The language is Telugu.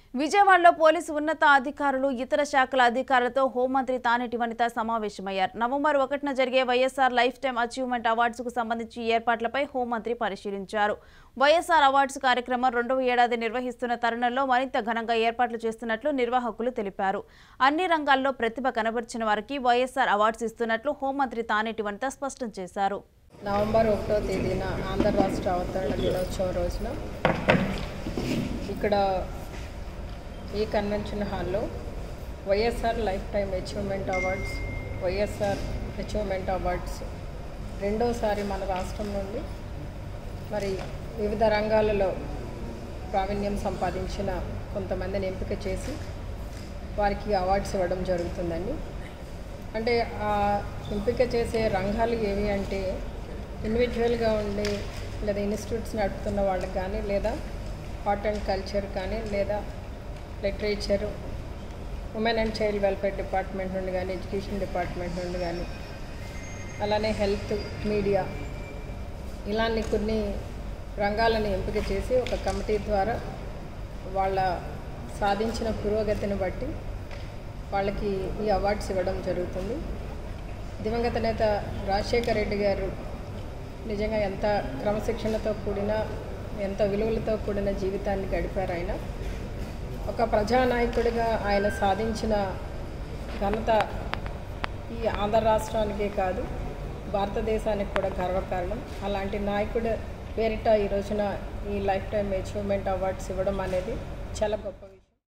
విజయవాడలో పోలీసు ఉన్నత అధికారులు ఇతర శాఖల అధికారులతో హోంమంత్రి తానేటి వనిత సమావేశమయ్యారు నవంబర్ ఒకటిన జరిగే వైఎస్ఆర్ లైఫ్ టైం అచీవ్మెంట్ అవార్డ్స్కు సంబంధించి ఏర్పాట్లపై హోంమంత్రి పరిశీలించారు వైఎస్ఆర్ అవార్డ్స్ కార్యక్రమం రెండవ ఏడాది నిర్వహిస్తున్న తరుణంలో మరింత ఘనంగా ఏర్పాట్లు చేస్తున్నట్లు నిర్వాహకులు తెలిపారు అన్ని రంగాల్లో ప్రతిభ కనబర్చిన వారికి వైఎస్ఆర్ అవార్డ్స్ ఇస్తున్నట్లు హోంమంత్రి తానేటి వనిత స్పష్టం చేశారు నవంబర్ ఒకటో తేదీన ఆంధ్ర రాష్ట్ర అవతరణ దినోత్సవం రోజున ఇక్కడ ఈ కన్వెన్షన్ హాల్లో YSR lifetime achievement awards YSR achievement awards రెండోసారి మన రాష్ట్రం నుండి మరి వివిధ రంగాలలో ప్రావీణ్యం సంపాదించిన కొంతమందిని ఎంపిక చేసి వారికి అవార్డ్స్ ఇవ్వడం జరుగుతుందండి అంటే ఆ ఎంపిక చేసే రంగాలు ఏవి అంటే ఇండివిజువల్గా ఉండి లేదా ఇన్స్టిట్యూట్స్ నడుపుతున్న వాళ్ళకి కానీ లేదా ఆర్ట్ అండ్ కల్చర్ కానీ లేదా literature women and child welfare department నుండి కానీ ఎడ్యుకేషన్ డిపార్ట్మెంట్ నుండి కానీ అలానే హెల్త్ మీడియా ఇలాంటి కొన్ని రంగాలను ఎంపిక చేసి ఒక కమిటీ ద్వారా వాళ్ళ సాధించిన పురోగతిని బట్టి వాళ్ళకి ఈ అవార్డ్స్ ఇవ్వడం జరుగుతుంది దివంగత నేత రాజశేఖర రెడ్డి గారు నిజంగా ఎంత క్రమశిక్షణతో కూడిన ఎంత విలువలతో కూడిన జీవితాన్ని గడిపారు ఆయన ఒక ప్రజానాయకుడిగా ఆయన సాధించిన ఘనత ఈ ఆంధ్ర రాష్ట్రానికే కాదు భారతదేశానికి కూడా గర్వకారణం అలాంటి నాయకుడు పేరిట ఈ రోజున ఈ లైఫ్ టైం అచీవ్మెంట్ అవార్డ్స్ ఇవ్వడం అనేది చాలా గొప్ప